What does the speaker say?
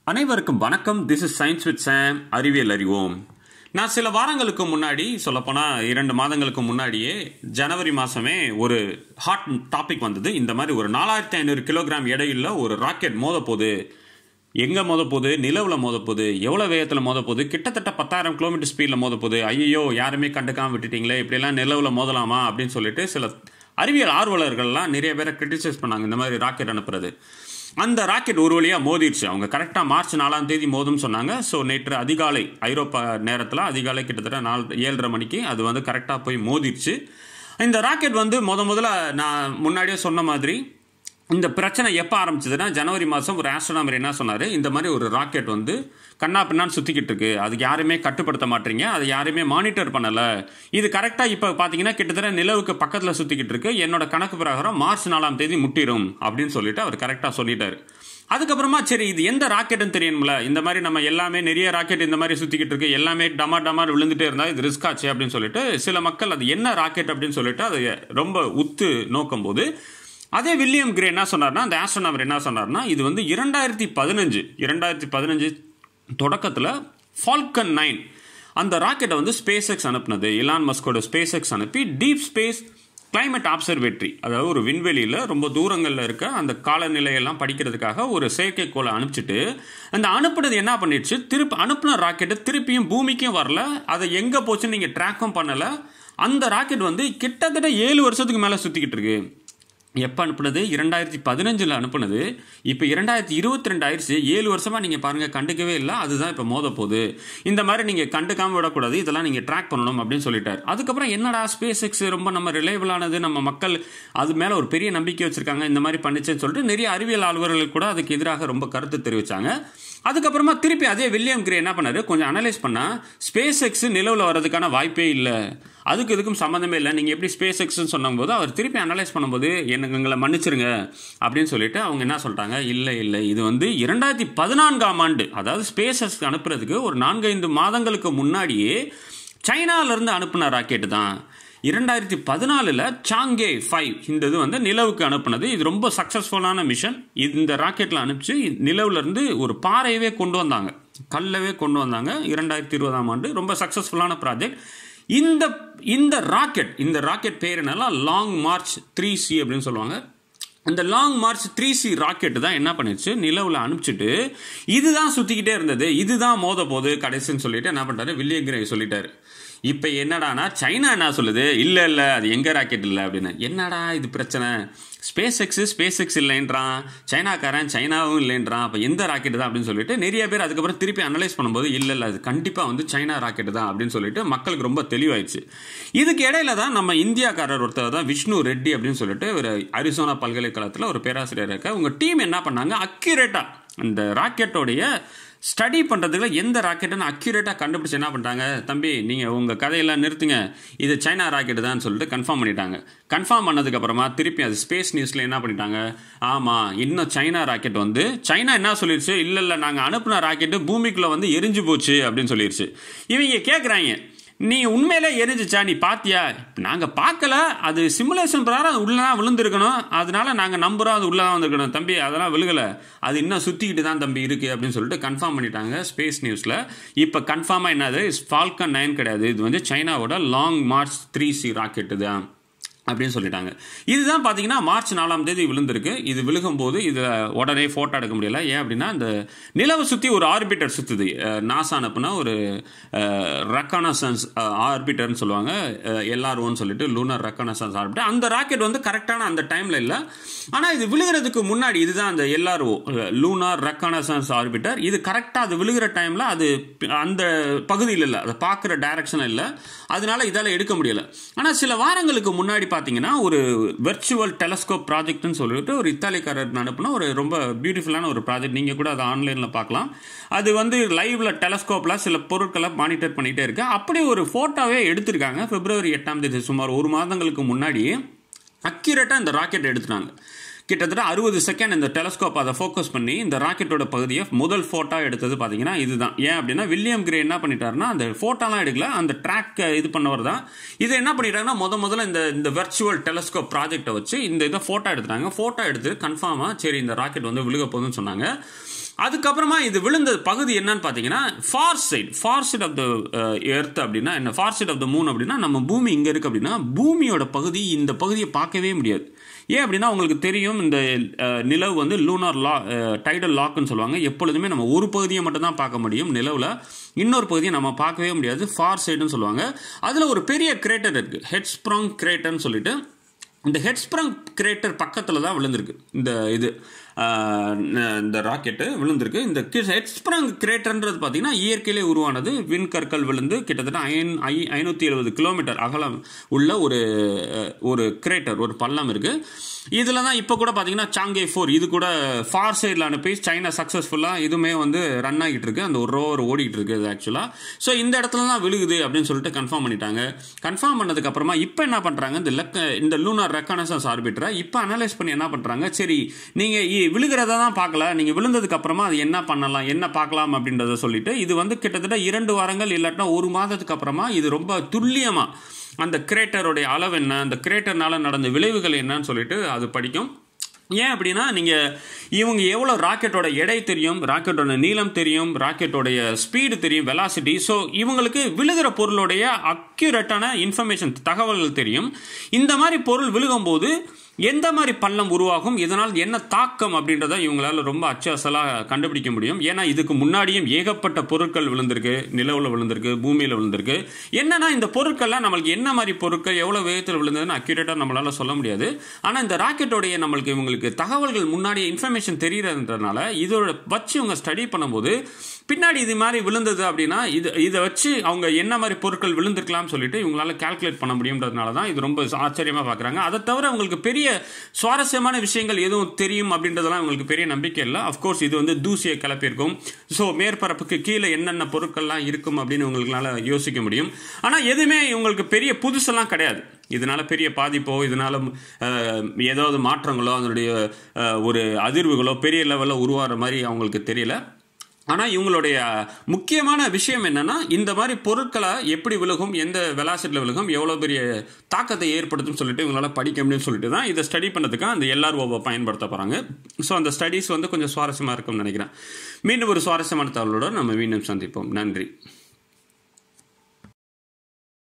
அனைவருக்கும் வணக்கம் this is science with Sam அறிவியல் அறிவோம் நான் சில வாரங்களுக்கு முன்னாடி சொல்லப்போனால் இரண்டு மாதங்களுக்கு முன்னாடியே ஜனவரி மாதமே ஒரு ஹாட் டாபிக் வந்தது இந்த மாதிரி ஒரு நாலாயிரத்தி ஐநூறு கிலோகிராம் எடையுள்ள ஒரு ராக்கெட் மோத போகுது எங்கே மோத போகுது நிலவில் மோத போகுது எவ்வளோ வேகத்தில் மோத போகுது கிட்டத்தட்ட பத்தாயிரம் கிலோமீட்டர் ஸ்பீடில் மோத போகுது ஐயோ யாருமே கண்டுக்காம விட்டுட்டீங்களே இப்படியெல்லாம் நிலவில் மோதலாமா அப்படின்னு சொல்லிட்டு சில அறிவியல் ஆர்வலர்கள்லாம் நிறைய பேரை கிரிட்டிசைஸ் பண்ணாங்க இந்த மாதிரி ராக்கெட் அனுப்புறது அந்த ராக்கெட் ஒரு வழியாக மோதிடுச்சு அவங்க கரெக்டாக மார்ச் நாலாம் தேதி மோதும்னு சொன்னாங்க ஸோ நேற்று அதிகாலை ஐரோப்பா நேரத்தில் அதிகாலை கிட்டத்தட்ட நாலு ஏழரை மணிக்கு அது வந்து கரெக்டாக போய் மோதிடுச்சு இந்த ராக்கெட் வந்து முத முதல்ல நான் முன்னாடியே சொன்ன மாதிரி இந்த பிரச்சனை எப்போ ஆரம்பிச்சதுன்னா ஜனவரி மாதம் ஒரு ஆஸ்ட்ரோனாமர் என்ன சொன்னார் இந்த மாதிரி ஒரு ராக்கெட் வந்து கண்ணா பின்னான்னு சுற்றிக்கிட்டு இருக்கு அதுக்கு யாருமே கட்டுப்படுத்த மாட்டீங்க அதை யாருமே மானிட்டர் பண்ணலை இது கரெக்டாக இப்போ பார்த்தீங்கன்னா கிட்டத்தட்ட நிலவுக்கு பக்கத்தில் சுற்றிக்கிட்டு இருக்கு என்னோட கணக்கு பிரகாரம் மார்ச் நாலாம் தேதி முட்டிடும் அப்படின்னு சொல்லிட்டு அவர் கரெக்டாக சொல்லிட்டாரு அதுக்கப்புறமா சரி இது எந்த ராக்கெட்னு தெரியும்ல இந்த மாதிரி நம்ம எல்லாமே நிறைய ராக்கெட் இந்த மாதிரி சுற்றிக்கிட்டு இருக்கு எல்லாமே டமார் டமார் விழுந்துட்டே இருந்தால் இது ரிஸ்க் ஆச்சு அப்படின்னு சொல்லிட்டு சில மக்கள் அது என்ன ராக்கெட் அப்படின்னு சொல்லிட்டு அதை ரொம்ப உத்து நோக்கும் போது அதே வில்லியம் கிரே என்ன சொன்னார்னா அந்த ஆஸ்ட்ரோனாமர் என்ன சொன்னார்னா இது வந்து இரண்டாயிரத்தி பதினஞ்சு இரண்டாயிரத்தி பதினஞ்சு தொடக்கத்தில் ஃபால்கன் நைன் அந்த ராக்கெட்டை வந்து ஸ்பேஸ் எக்ஸ் அனுப்புனது இலான் மஸ்கோட ஸ்பேஸ் எக்ஸ் அனுப்பி டீப் ஸ்பேஸ் கிளைமேட் ஆப்சர்வேட்டரி அதாவது ஒரு விண்வெளியில் ரொம்ப தூரங்களில் இருக்க அந்த காலநிலையெல்லாம் படிக்கிறதுக்காக ஒரு செயற்கைக்கோளை அனுப்பிச்சிட்டு அந்த அனுப்புனது என்ன பண்ணிடுச்சு திருப்பி அனுப்புன ராக்கெட்டு திருப்பியும் பூமிக்கும் வரல அதை எங்கே போச்சுன்னு நீங்கள் ட்ராக்கும் பண்ணலை அந்த ராக்கெட் வந்து கிட்டத்தட்ட ஏழு வருஷத்துக்கு மேலே சுற்றிக்கிட்டு இருக்கு எப்போ அனுப்புனது இரண்டாயிரத்தி பதினஞ்சில் அனுப்புனது இப்போ இரண்டாயிரத்தி இருபத்தி ரெண்டு ஆயிடுச்சு ஏழு வருஷமாக நீங்கள் பாருங்கள் கண்டுக்கவே இல்லை அதுதான் இப்போ மோத போகுது இந்த மாதிரி நீங்கள் கண்டுக்காமல் விடக்கூடாது இதெல்லாம் நீங்கள் ட்ராக் பண்ணணும் அப்படின்னு சொல்லிட்டார் அதுக்கப்புறம் என்னடா ஸ்பேஸ் எக்ஸ் ரொம்ப நம்ம ரிலேபிளானது நம்ம மக்கள் அது மேலே ஒரு பெரிய நம்பிக்கை வச்சுருக்காங்க இந்த மாதிரி பண்ணிச்சுன்னு சொல்லிட்டு நிறைய அறிவியல் ஆளுவர்கள் கூட அதுக்கு எதிராக ரொம்ப கருத்து தெரிவித்தாங்க அதுக்கப்புறமா திருப்பி அதே வில்லியம் கிரே என்ன பண்ணாரு கொஞ்சம் அனலைஸ் பண்ணால் ஸ்பேஸ் எக்ஸ் நிலவில் வர்றதுக்கான வாய்ப்பே இல்லை அதுக்கு இதுக்கும் சம்மந்தமே இல்லை நீங்கள் எப்படி ஸ்பேஸ் எக்ஸ்னு சொன்னபோது அவர் திருப்பி அனலைஸ் பண்ணும்போது எனக்கு எங்களை மன்னிச்சிருங்க அப்படின்னு சொல்லிட்டு அவங்க என்ன சொல்கிறாங்க இல்லை இல்லை இது வந்து இரண்டாயிரத்தி பதினான்காம் ஆண்டு அதாவது ஸ்பேஸ் எக்ஸ் அனுப்புறதுக்கு ஒரு நான்கைந்து மாதங்களுக்கு முன்னாடியே சைனாலேருந்து அனுப்புன ராக்கெட்டு தான் இரண்டாயிரத்தி பதினாலில் சாங்கே ஃபைவ் இந்த இது வந்து நிலவுக்கு அனுப்புனது இது ரொம்ப சக்ஸஸ்ஃபுல்லான மிஷன் இந்த ராக்கெட்டில் அனுப்பிச்சு நிலவுலேருந்து ஒரு பாறையவே கொண்டு வந்தாங்க கல்லவே கொண்டு வந்தாங்க இரண்டாயிரத்தி இருபதாம் ஆண்டு ரொம்ப சக்ஸஸ்ஃபுல்லான ப்ராஜெக்ட் இந்த இந்த ராக்கெட் இந்த ராக்கெட் பேர் என்னெல்லாம் லாங் மார்ச் த்ரீ சி அப்படின்னு சொல்லுவாங்க அந்த long march three C rocket தான் என்ன பண்ணிடுச்சு நிலவில் அனுப்பிச்சிட்டு இதுதான் சுற்றிக்கிட்டே இருந்தது இதுதான் மோத போகுது கடைசின்னு சொல்லிட்டு என்ன பண்ணிட்டாரு வில்லியம் கிரே சொல்லிட்டாரு இப்போ என்னடானா சைனா என்ன சொல்லுது இல்லை இல்லை அது எங்கள் ராக்கெட் இல்லை அப்படின்னு என்னடா இது பிரச்சனை ஸ்பேஸ் எக்ஸு ஸ்பேஸ் எக்ஸ் இல்லைன்றான் சைனாக்காரன் சைனாவும் இல்லைன்றான் அப்போ எந்த ராக்கெட் தான் அப்படின்னு சொல்லிட்டு நிறைய பேர் அதுக்கப்புறம் திருப்பி அனலைஸ் பண்ணும்போது இல்லை இல்லை அது கண்டிப்பாக வந்து சைனா ராக்கெட் தான் அப்படின்னு சொல்லிட்டு மக்களுக்கு ரொம்ப தெளிவாயிடுச்சு இதுக்கு இடையில தான் நம்ம இந்தியாக்காரர் ஒருத்தர் தான் விஷ்ணு ரெட்டி அப்படின்னு சொல்லிட்டு ஒரு அரிசோனா பல்கலைக்கழகத்தில் ஒரு பேராசிரியர் இருக்க உங்கள் டீம் என்ன பண்ணாங்க அக்யூரேட்டாக அந்த ராக்கெட்டோடைய ஸ்டடி பண்ணுறதுல எந்த ராக்கெட்டுன்னு அக்யூரேட்டாக கண்டுபிடிச்சி என்ன பண்ணிட்டாங்க தம்பி நீங்கள் உங்கள் கதையெல்லாம் நிறுத்துங்க இது சைனா ராக்கெட்டு தான் சொல்லிட்டு கன்ஃபார்ம் பண்ணிட்டாங்க கன்ஃபார்ம் பண்ணதுக்கப்புறமா திருப்பி அது ஸ்பேஸ் நியூஸில் என்ன பண்ணிட்டாங்க ஆமாம் இன்னும் சைனா ராக்கெட் வந்து சைனா என்ன சொல்லிடுச்சு இல்லை இல்லை நாங்கள் அனுப்புன ராக்கெட்டு பூமிக்குள்ளே வந்து எரிஞ்சு போச்சு அப்படின்னு சொல்லிடுச்சு இவங்க கேட்குறாங்க நீ உண்மையிலே எரிஞ்சிச்சா நீ பாத்தியா நாங்கள் பார்க்கல அது சிமுலேஷன் பிரகாரம் அது உள்ளதான் விழுந்திருக்கணும் அதனால நாங்கள் நம்புகிறோம் அது உள்ளதான் வந்திருக்கணும் தம்பி அதெல்லாம் விழுகலை அது இன்னும் சுற்றிக்கிட்டு தான் தம்பி இருக்குது அப்படின்னு சொல்லிட்டு கன்ஃபார்ம் பண்ணிட்டாங்க ஸ்பேஸ் நியூஸில் இப்போ கன்ஃபார்மாக என்னது ஃபால்கன் நைன் கிடையாது இது வந்து சைனாவோட long march three C rocket தான் அப்படின்னு சொல்லிட்டாங்க இதுதான் பார்த்தீங்கன்னா மார்ச் நாலாம் தேதி விழுந்திருக்கு இது விழுகும்போது இதை உடனே ஃபோட்டோ எடுக்க முடியல ஏன் அப்படின்னா இந்த நிலவை சுற்றி ஒரு ஆர்பிட்டர் சுற்றுது நாசா அனுப்புனா ஒரு ரெக்கனசன்ஸ் ஆர்பிட்டர்னு சொல்லுவாங்க எல்ஆர்ஓன்னு சொல்லிட்டு லூனர் ரெக்கனசன்ஸ் ஆர்பிட்டர் அந்த ராக்கெட் வந்து கரெக்டான அந்த டைமில் இல்லை ஆனால் இது விழுகிறதுக்கு முன்னாடி இதுதான் அந்த எல்ஆர்ஓ லூனார் ரெக்கனசன்ஸ் ஆர்பிட்டர் இது கரெக்டாக அது விழுகிற டைமில் அது அந்த பகுதியில் இல்லை அதை பார்க்குற டைரக்ஷன் இல்லை அதனால இதால் எடுக்க முடியலை ஆனால் சில வாரங்களுக்கு முன்னாடி பார்த்தீங்கன்னா ஒரு வெர்ச்சுவல் டெலஸ்கோப் ப்ராஜெக்ட்னு சொல்லிட்டு ஒரு இத்தாலிக்காரர் அனுப்புனா ஒரு ரொம்ப பியூட்டிஃபுல்லான ஒரு ப்ராஜெக்ட் நீங்கள் கூட அதை ஆன்லைனில் பார்க்கலாம் அது வந்து லைவ்ல டெலஸ்கோப்பில் சில பொருட்களை மானிட்டர் பண்ணிகிட்டே இருக்கு அப்படி ஒரு ஃபோட்டோவே எடுத்திருக்காங்க பிப்ரவரி எட்டாம் தேதி சுமார் ஒரு மாதங்களுக்கு முன்னாடி அக்யூரேட்டாக இந்த ராக்கெட் எடுத்துட்டாங்க கிட்டத்தட்ட அறுபது செகண்ட் இந்த டெலஸ்கோப் அதை ஃபோக்கஸ் பண்ணி இந்த ராக்கெட்டோட பகுதியை முதல் ஃபோட்டோ எடுத்தது பார்த்தீங்கன்னா இதுதான் ஏன் அப்படின்னா வில்லியம் கிரே என்ன பண்ணிட்டாருன்னா அந்த ஃபோட்டோலாம் எடுக்கல அந்த ட்ராக் இது பண்ணவர் தான் இதை என்ன பண்ணிட்டாருன்னா முத முதல்ல இந்த இந்த வெர்ச்சுவல் டெலஸ்கோப் ப்ராஜெக்டை வச்சு இந்த இதை ஃபோட்டோ எடுத்துட்டாங்க ஃபோட்டோ எடுத்து கன்ஃபார்மாக சரி இந்த ராக்கெட் வந்து விழுக போகுதுன்னு சொன்னாங்க அதுக்கப்புறமா இது விழுந்த பகுதி என்னன்னு பார்த்தீங்கன்னா far side far side of the earth அப்படின்னா என்ன far side of the moon அப்படின்னா நம்ம பூமி இங்கே இருக்கு அப்படின்னா பூமியோட பகுதி இந்த பகுதியை பார்க்கவே முடியாது ஏன் அப்படின்னா உங்களுக்கு தெரியும் இந்த அஹ், நிலவு வந்து லூனார் லா டைடல் லாக்னு சொல்லுவாங்க எப்பொழுதுமே நம்ம ஒரு பகுதியை மட்டும் தான் பார்க்க முடியும் நிலவில் இன்னொரு பகுதியை நம்ம பார்க்கவே முடியாது ஃபார் சைடுன்னு சொல்லுவாங்க அதில் ஒரு பெரிய கிரேட்டர் இருக்குது ஹெட்ஸ்ப்ராங் கிரேட்டர்னு சொல்லிட்டு இந்த ஹெட்ஸ்ப்ராங் கிரேட்டர் பக்கத்தில் தான் விழுந்திருக்கு இந்த இது ஆஹ், இந்த ராக்கெட்டு விழுந்திருக்கு இந்த ஹெட்ஸ்ப்ராங் கிரேட்டர்ன்றது பார்த்தீங்கன்னா இயற்கையிலே உருவானது விண்கற்கள் விழுந்து கிட்டத்தட்ட ஐன் ஐ ஐநூற்றி எழுபது கிலோமீட்டர் அகலம் உள்ள ஒரு அஹ், ஒரு கிரேட்டர் ஒரு பள்ளம் இருக்குது இதில் தான் இப்போ கூட பார்த்தீங்கன்னா சாங்கே ஃபோர் இது கூட ஃபார் சைடில் அனுப்பி சைனா சக்ஸஸ்ஃபுல்லாக இதுவுமே வந்து ரன் ஆகிட்டு இருக்கு அந்த ஒரு ரோவர் ஓடிட்டு இருக்கு இது ஆக்சுவலாக ஸோ இந்த இடத்துல தான் விழுகுது அப்படின்னு சொல்லிட்டு கன்ஃபார்ம் பண்ணிட்டாங்க கன்ஃபார்ம் பண்ணதுக்கு அப்புறமா இப்போ என்ன பண்ணுறாங்க இந்த லெக்க இந்த லூனார் ரெக்கானசன்ஸ் ஆர்பிட்டரை இப்போ அனலைஸ் பண்ணி என்ன பண்ணுறாங்க சரி நீங்கள் விழுகிறத தான் பார்க்கல நீங்கள் விழுந்ததுக்கு அப்புறமா அது என்ன பண்ணலாம் என்ன பார்க்கலாம் அப்படின்றத சொல்லிட்டு இது வந்து கிட்டத்தட்ட இரண்டு வாரங்கள் இல்லாட்டினா ஒரு மாதத்துக்கு அப்புறமா இது ரொம்ப துல்லியமாக அந்த கிரேட்டருடைய அளவு என்ன அந்த கிரேட்டர்னால நடந்த விளைவுகள் என்னன்னு சொல்லிட்டு அது படிக்கும் ஏன் அப்படின்னா நீங்கள் இவங்க எவ்வளோ ராக்கெட்டோட எடை தெரியும் ராக்கெட்டோட நீளம் தெரியும் ராக்கெட்டோடைய ஸ்பீடு தெரியும் வெலாசிட்டி ஸோ இவங்களுக்கு விழுகிற பொருளுடைய அக்யூரேட்டான இன்ஃபர்மேஷன் தகவல்கள் தெரியும் இந்த மாதிரி பொருள் விழுகும்போது எந்த மாதிரி பள்ளம் உருவாகும் இதனால் என்ன தாக்கம் அப்படின்றத இவங்களால ரொம்ப அச்சசலாக கண்டுபிடிக்க முடியும் ஏன்னா இதுக்கு முன்னாடியும் ஏகப்பட்ட பொருட்கள் விழுந்திருக்கு நிலவில் விழுந்திருக்கு பூமியில் விழுந்திருக்கு என்னன்னா இந்த பொருட்கள்லாம் நம்மளுக்கு என்ன மாதிரி பொருட்கள் எவ்வளோ வேகத்தில் விழுந்ததுன்னு அக்யூரேட்டாக நம்மளால சொல்ல முடியாது ஆனால் இந்த ராக்கெட்டோடைய நம்மளுக்கு இவங்களுக்கு தகவல்கள் முன்னாடியே இன்ஃபர்மேஷன் தெரியுறதுன்றனால இதோட வச்சு இவங்க ஸ்டடி பண்ணும்போது பின்னாடி இது மாதிரி விழுந்தது அப்படின்னா இது இதை வச்சு அவங்க என்ன மாதிரி பொருட்கள் விழுந்திருக்கலாம்னு சொல்லிட்டு இவங்களால கால்குலேட் பண்ண முடியுன்றதுனால தான் இது ரொம்ப ஆச்சரியமாக பார்க்குறாங்க அதை தவிர அவங்களுக்கு பெரிய சுவாரஸ்யமான விஷயங்கள் எதுவும் தெரியும் அப்படின்றதெல்லாம் இவங்களுக்கு பெரிய நம்பிக்கை இல்லை அஃப்கோர்ஸ் இது வந்து தூசியை கிளப்பியிருக்கும் ஸோ மேற்பரப்புக்கு கீழே என்னென்ன பொருட்கள்லாம் இருக்கும் அப்படின்னு உங்களுக்குனால யோசிக்க முடியும் ஆனால் எதுவுமே இவங்களுக்கு பெரிய புதுசெல்லாம் கிடையாது இதனால பெரிய பாதிப்போ இதனால அஹ், ஏதாவது மாற்றங்களோ அதனுடைய அஹ், ஒரு அதிர்வுகளோ பெரிய லெவலில் உருவாகிற மாதிரி அவங்களுக்கு தெரியல ஆனால் இவங்களுடைய முக்கியமான விஷயம் என்னன்னா இந்த மாதிரி பொருட்களை எப்படி விலகும் எந்த வெலாசிட்டியில் விலகும் எவ்வளோ பெரிய தாக்கத்தை ஏற்படுத்தும் சொல்லிட்டு இவங்களால படிக்க முடியும்னு சொல்லிட்டு தான் இதை ஸ்டடி பண்ணுறதுக்காக அந்த எல்ஆர்ஓவை பயன்படுத்த போகிறாங்க ஸோ அந்த ஸ்டடீஸ் வந்து கொஞ்சம் சுவாரஸ்யமாக இருக்கும்னு நினைக்கிறேன் மீண்டும் ஒரு சுவாரஸ்யமான தகவலோட நம்ம மீண்டும் சந்திப்போம் நன்றி